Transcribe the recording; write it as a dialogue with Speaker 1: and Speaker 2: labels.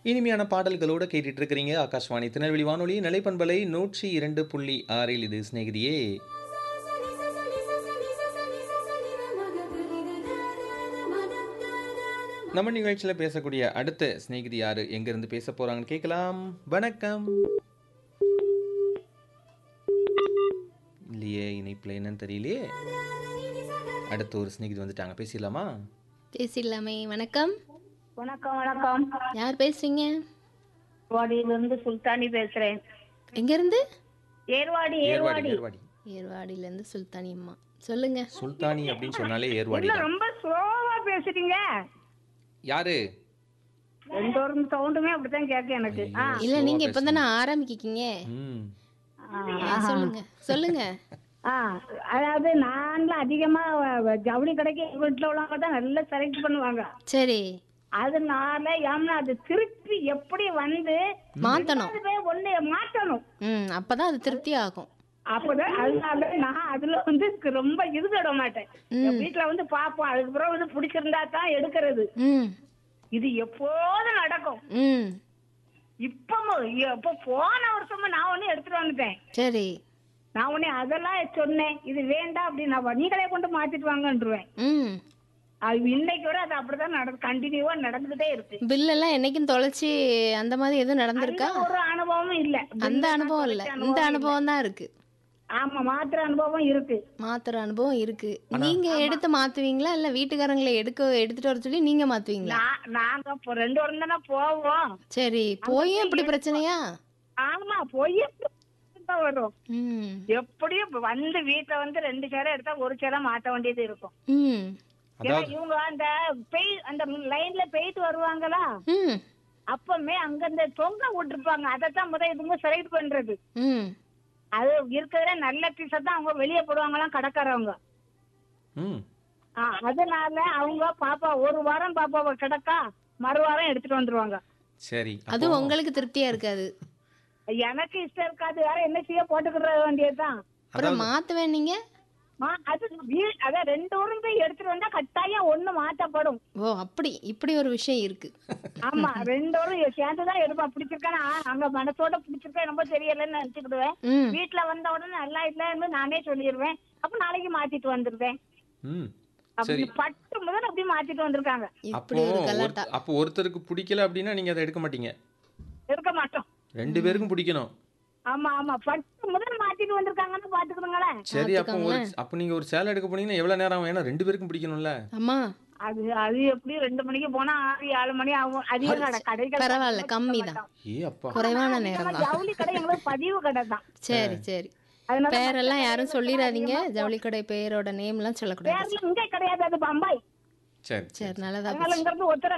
Speaker 1: இனிமையான பாடல்களோட கேட்டுட்டு இருக்கிறீங்க ஆகாஷ்வாணி திருநெல்வேலி வானொலி நிலைப்பண்பலை நூற்றி இரண்டு புள்ளி ஆறில் இது சிநேகிதியே நம்ம நிகழ்ச்சியில் பேசக்கூடிய அடுத்த சிநேகிதி யாரு எங்கிருந்து பேச போறாங்கன்னு கேட்கலாம் வணக்கம் இல்லையே இணைப்பில் என்னன்னு தெரியலையே அடுத்த ஒரு சிநேகிதி வந்துட்டாங்க பேசிடலாமா
Speaker 2: பேசிடலாமே வணக்கம்
Speaker 3: வணக்கம் வணக்கம்
Speaker 2: யார் பேசுறீங்க
Speaker 3: வாடியிலிருந்து சுல்தானி பேசுறேன்
Speaker 2: எங்கேருந்து
Speaker 3: ஏர்வாடி
Speaker 1: ஏர்வாடி
Speaker 3: ஏர்வாடி
Speaker 1: ஏர்வாடி
Speaker 2: ஏர்வாடியிலேருந்து சுல்தானி அம்மா சொல்லுங்க
Speaker 1: சுல்தானி அப்படின்னு சொன்னாலே ஏர்வாடி
Speaker 3: இல்ல
Speaker 1: தான்
Speaker 3: ரொம்ப ஸ்லோவா பேசுறீங்க
Speaker 1: யாரு
Speaker 3: ரெண்டு ஒரு சவுண்டுமே அப்படித்தான் கேட்க எனக்கு ஆ,
Speaker 2: இல்ல நீங்க இப்பதானே ஆரம்பிக்கிக்கீங்க
Speaker 1: ம்
Speaker 3: ஆ,
Speaker 2: சொல்லுங்க சொல்லுங்க
Speaker 3: ஆ, அதாவது நான்லாம் அதிகமா வ- ஜவுளி கடைக்கு எங்க வீட்டுல உள்ளவங்க தான் நல்லா செலக்ட் பண்ணுவாங்க
Speaker 2: சரி
Speaker 3: அதனால ஏன்னா அது திருப்பி எப்படி வந்து
Speaker 2: மாத்தணும்
Speaker 3: அதுவே ஒண்ணு மாத்தணும்
Speaker 2: ம் அப்பதான் அது திருப்தி ஆகும்
Speaker 3: அப்பதான் அதனால நான் அதுல வந்து ரொம்ப இது விட மாட்டேன் என் வீட்டுல வந்து பாப்போம் அதுக்கப்புறம் வந்து பிடிச்சிருந்தா தான் எடுக்கிறது
Speaker 2: ம்
Speaker 3: இது எப்போதும் நடக்கும்
Speaker 2: ம்
Speaker 3: இப்பமும் இப்ப போன வருஷமும் நான் ஒண்ணு எடுத்துட்டு வந்துட்டேன்
Speaker 2: சரி
Speaker 3: நான் உடனே அதெல்லாம் சொன்னேன் இது வேண்டாம் அப்படின்னு நான் நீங்களே கொண்டு மாத்திட்டு வாங்கன்றுவேன்
Speaker 2: ம்
Speaker 3: அது இன்னைக்கு வரை அது அப்படிதான் நட கண்டினியூவா நடந்துகிட்டே இருக்கு
Speaker 2: பில்லெல்லாம் என்னைக்கும் தொலைச்சி அந்த மாதிரி எதுவும் நடந்திருக்கா
Speaker 3: அந்த ஒரு அனுபவமும் இல்ல
Speaker 2: அந்த அனுபவம் இல்ல இந்த அனுபவம் தான் இருக்கு
Speaker 3: ஆமா மாத்திர அனுபவம் இருக்கு
Speaker 2: மாத்துற அனுபவம் இருக்கு நீங்க எடுத்து மாத்துவீங்களா இல்ல வீட்டுக்காரங்களை எடுக்க எடுத்துட்டு வர சொல்லி நீங்க மாத்துவீங்களா
Speaker 3: நான் நாங்க இப்போ ரெண்டு வாரம் தானே போவோம்
Speaker 2: சரி போயும் இப்படி பிரச்சனையா
Speaker 3: ஆமா போய் தான் வரும்
Speaker 2: ம்
Speaker 3: எப்படியும் இப்ப வந்து வீட்டுல வந்து ரெண்டு சேரம் எடுத்தா ஒரு சேரம் மாத்த வேண்டியது இருக்கும்
Speaker 2: ம்
Speaker 3: ஏன்னா
Speaker 1: அதாவது
Speaker 3: இவங்க அந்த பெய் அந்த லைன்ல போயிட்டு வருவாங்களா
Speaker 2: ம்
Speaker 3: அப்பமே அங்க இந்த தொங்க விட்டுருப்பாங்க அதைத்தான் முத இதுங்க செலக்ட் பண்றது
Speaker 2: ம்
Speaker 3: அது இருக்கிறதுல நல்ல பீஸை தான் அவங்க வெளியே போடுவாங்களாம் கடைக்காரவங்க
Speaker 1: ம்
Speaker 3: ஆ, அதனால அவங்க பாப்பா ஒரு வாரம் பாப்பாவை கிடக்கா மறு வாரம் எடுத்துட்டு வந்துருவாங்க
Speaker 1: சரி
Speaker 2: அது
Speaker 1: அப்போ
Speaker 2: உங்களுக்கு திருப்தியா இருக்காது
Speaker 3: எனக்கு இஷ்டம் இருக்காது வேற என்ன செய்ய போட்டுக்கிற வேண்டியதுதான்
Speaker 2: அப்புறம் மாத்துவேன் நீங்க
Speaker 3: மா- அது வீ- அதான் ரெண்டு ஊரும் போய் எடுத்துட்டு வந்தா கட்டாயம் ஒண்ணு மாற்றப்படும்
Speaker 2: ஓ அப்படி இப்படி ஒரு விஷயம் இருக்கு
Speaker 3: ஆமா ரெண்டு ஊரும் சேர்ந்துதான் எடுப்பேன் பிடிச்சிருக்கேன் நான் அங்க மனசோட பிடிச்சிருக்கேன் ரொம்ப தெரியலன்னு நினைச்சுக்கிடுவேன்
Speaker 2: ம்
Speaker 3: வீட்டுல வந்த உடனே நல்லா இல்லைன்னு நானே சொல்லிடுவேன் அப்ப நாளைக்கு மாத்திட்டு வந்துருவேன்
Speaker 1: ம்
Speaker 3: அப்படி
Speaker 1: சரி
Speaker 3: பட்டு முதல் அப்படி மாத்திட்டு வந்திருக்காங்க
Speaker 2: இப்படி
Speaker 1: அப்போ
Speaker 2: ஒரு
Speaker 1: ஒரு-
Speaker 2: கலாட்டா
Speaker 1: அப்போ ஒருத்தருக்கு பிடிக்கல அப்படின்னா நீங்க அதை எடுக்க மாட்டீங்க
Speaker 3: எடுக்க மாட்டோம்
Speaker 1: ரெண்டு பேருக்கும் பிடிக்கணும்
Speaker 3: ஆமா ஆமா பட்டு முதல் மாத்திட்டு வந்திருக்காங்கன்னு பாத்துக்கணுங்களேன்
Speaker 1: சரி அப்போ ஒரு அப்போ நீங்க ஒரு சேலை எடுக்க போனீங்கன்னா எவ்வளவு நேரம் ஆகும் ஏன்னா ரெண்டு பேருக்கும் பிடிக்கணும்ல
Speaker 2: அம்மா
Speaker 3: அது அது எப்படி ரெண்டு மணிக்கு போனா ஆறு ஏழு மணி ஆகும் அதிக கடை கடைகள்
Speaker 2: பரவாயில்ல கம்மி தான்
Speaker 1: ஏ அப்பா
Speaker 2: குறைவான நேரம் தான்
Speaker 3: ஜவுளி கடை எங்களுக்கு பதிவு கடை தான்
Speaker 2: சரி சரி
Speaker 3: அதனால
Speaker 2: பேரெல்லாம் யாரும் சொல்லிடாதீங்க ஜவுளி கடை பேரோட நேம்லாம் சொல்லக்கூடாது
Speaker 3: பேர்ல இங்க கிடையாது அது பம்பாய்
Speaker 1: சரி
Speaker 2: சரி நல்லதா
Speaker 3: அதனால இங்க இருந்து ஒருத்தர்